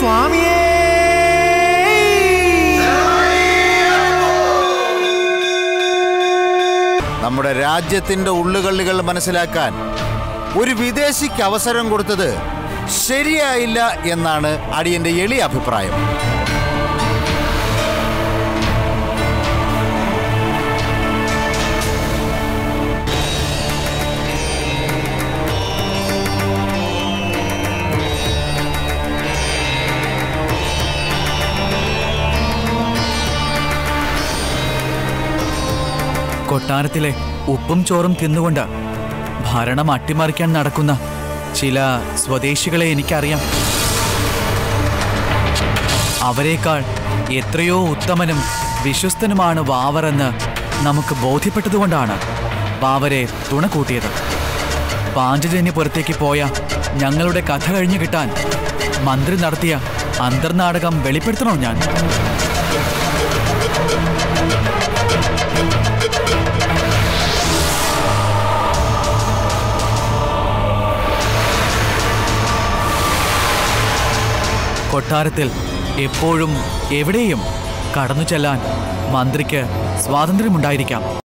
സ്വാമിയേ നമ്മുടെ രാജ്യത്തിന്റെ ഉള്ളുകള്ളികൾ മനസ്സിലാക്കാൻ ഒരു വിദേശിക്ക് അവസരം കൊടുത്തത് ശരിയായില്ല എന്നാണ് അടിയന്റെ എളിയ അഭിപ്രായം കൊട്ടാരത്തിലെ ഉപ്പും ചോറും തിന്നുകൊണ്ട് ഭരണം അട്ടിമറിക്കാൻ നടക്കുന്ന ചില സ്വദേശികളെ എനിക്കറിയാം അവരെക്കാൾ എത്രയോ ഉത്തമനും വിശ്വസ്തനുമാണ് വാവറെന്ന് നമുക്ക് ബോധ്യപ്പെട്ടതുകൊണ്ടാണ് വാവരെ തുണ കൂട്ടിയത് പാഞ്ചജന്യപുരത്തേക്ക് പോയ ഞങ്ങളുടെ കഥ കഴിഞ്ഞു കിട്ടാൻ മന്ത്രി നടത്തിയ അന്തർനാടകം വെളിപ്പെടുത്തണോ ഞാൻ കൊട്ടാരത്തിൽ എപ്പോഴും എവിടെയും കടന്നു ചെല്ലാൻ മന്ത്രിക്ക് സ്വാതന്ത്ര്യമുണ്ടായിരിക്കാം